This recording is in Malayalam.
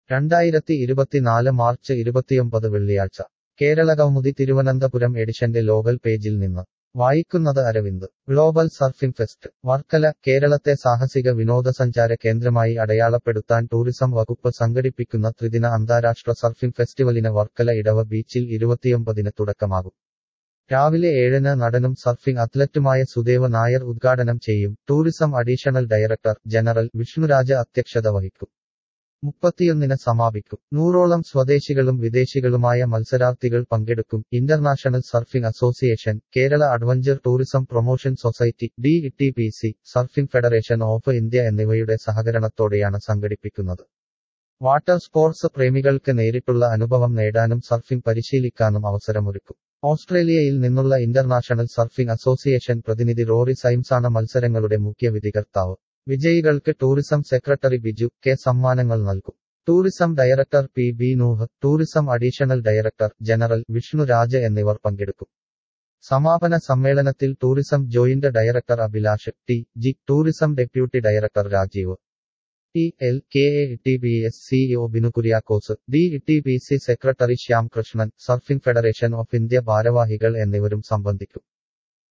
രണ്ടായിരത്തി ഇരുപത്തിനാല് മാർച്ച് ഇരുപത്തിയൊമ്പത് വെള്ളിയാഴ്ച കേരളകൗമുദി തിരുവനന്തപുരം എഡിഷന്റെ ലോകൽ പേജിൽ നിന്ന് വായിക്കുന്നത് Aravind global surfing fest Varkala കേരളത്തെ സാഹസിക വിനോദസഞ്ചാര കേന്ദ്രമായി അടയാളപ്പെടുത്താൻ ടൂറിസം വകുപ്പ് സംഘടിപ്പിക്കുന്ന ത്രിദിന അന്താരാഷ്ട്ര സർഫിംഗ് ഫെസ്റ്റിവലിന് വർക്കല ഇടവ ബീച്ചിൽ ഇരുപത്തിയൊമ്പതിന് തുടക്കമാകും രാവിലെ ഏഴിന് നടനും സർഫിംഗ് അത്ലറ്റുമായ സുദേവ് നായർ ഉദ്ഘാടനം ചെയ്യും tourism additional director general Vishnuraja അധ്യക്ഷത വഹിക്കും മുപ്പത്തിയൊന്നിന് സമാപിക്കും നൂറോളം സ്വദേശികളും വിദേശികളുമായ മത്സരാർത്ഥികൾ പങ്കെടുക്കും international surfing association Kerala adventure tourism promotion society D T P C surfing federation of India എന്നിവയുടെ സഹകരണത്തോടെയാണ് സംഘടിപ്പിക്കുന്നത് വാട്ടർ സ്പോർട്സ് പ്രേമികൾക്ക് നേരിട്ടുള്ള അനുഭവം നേടാനും സർഫിംഗ് പരിശീലിക്കാനും അവസരമൊരുക്കും ഓസ്ട്രേലിയയിൽ നിന്നുള്ള ഇന്റർനാഷണൽ സർഫിംഗ് അസോസിയേഷൻ പ്രതിനിധി റോറി സൈംസാണ് മത്സരങ്ങളുടെ മുഖ്യ വിധികർത്താവ് വിജയികൾക്ക് ടൂറിസം സെക്രട്ടറി ബിജു കെ സമ്മാനങ്ങൾ നൽകും tourism director P B Nooh tourism additional director general Vishnu Raja എന്നിവർ പങ്കെടുക്കും സമാപന സമ്മേളനത്തിൽ tourism joint director Abhilash T G tourism deputy director Rajeev T L K A T B S CEO Binu Kuriakose D T B C secretary Shyam Krishnan surfing federation of India ഭാരവാഹികൾ എന്നിവരും സംബന്ധിക്കും